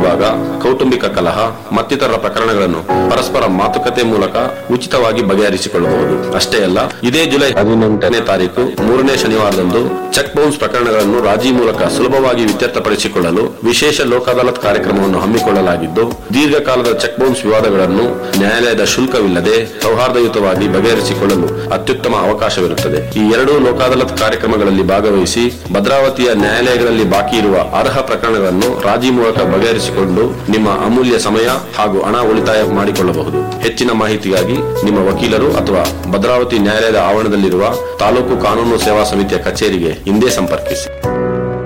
ವಿಭಾಗ ಕೌಟುಂಬಿಕ ಕಲಹ ಮತ್ತಿತರ ಪ್ರಕರಣಗಳನ್ನು ಪರಸ್ಪರ ಮಾತುಕತೆ ಮೂಲಕ ಉಚಿತವಾಗಿ ಬಗೆಹರಿಸಿಕೊಳ್ಳಬಹುದು ಅಷ್ಟೇ ಅಲ್ಲ ಇದೇ ಜುಲೈ ಹದಿನೆಂಟನೇ ತಾರೀಕು ಮೂರನೇ ಶನಿವಾರದಂದು ಚೆಕ್ ಬೌನ್ಸ್ ಪ್ರಕರಣಗಳನ್ನು ರಾಜಿ ಮೂಲಕ ಸುಲಭವಾಗಿ ಇತ್ಯರ್ಥಪಡಿಸಿಕೊಳ್ಳಲು ವಿಶೇಷ ಲೋಕ ಅದಾಲತ್ ಕಾರ್ಯಕ್ರಮವನ್ನು ಹಮ್ಮಿಕೊಳ್ಳಲಾಗಿದ್ದು ದೀರ್ಘಕಾಲದ ಚೆಕ್ ಬೌನ್ಸ್ ವಿವಾದಗಳನ್ನು ನ್ಯಾಯಾಲಯದ ಶುಲ್ಕವಿಲ್ಲದೆ ಸೌಹಾರ್ದಯುತವಾಗಿ ಬಗೆಹರಿಸಿಕೊಳ್ಳಲು ಅತ್ಯುತ್ತಮ ಅವಕಾಶವಿರುತ್ತದೆ ಈ ಎರಡೂ ಲೋಕಾದಾಲತ್ ಕಾರ್ಯಕ್ರಮಗಳಲ್ಲಿ ಭಾಗವಹಿಸಿ ಭದ್ರಾವತಿಯ ನ್ಯಾಯಾಲಯಗಳಲ್ಲಿ ಬಾಕಿ ಇರುವ ಅರ್ಹ ಪ್ರಕರಣಗಳನ್ನು ರಾಜಿ ಮೂಲಕ ಬಗೆಹರಿಸಿಕೊಂಡು ನಿಮ್ಮ ಅಮೂಲ್ಯ ಸಮಯ ಹಾಗೂ ಹಣ ಉಳಿತಾಯ ಮಾಡಿಕೊಳ್ಳಬಹುದು ಹೆಚ್ಚಿನ ಮಾಹಿತಿಗಾಗಿ ನಿಮ್ಮ ವಕೀಲರು ಅಥವಾ ಭದ್ರಾವತಿ ನ್ಯಾಯಾಲಯದ ಆವರಣದಲ್ಲಿರುವ ತಾಲೂಕು ಕಾನೂನು ಸೇವಾ ಸಮಿತಿಯ ಕಚೇರಿಗೆ ಹಿಂದೆ ಸಂಪರ್ಕಿಸಿ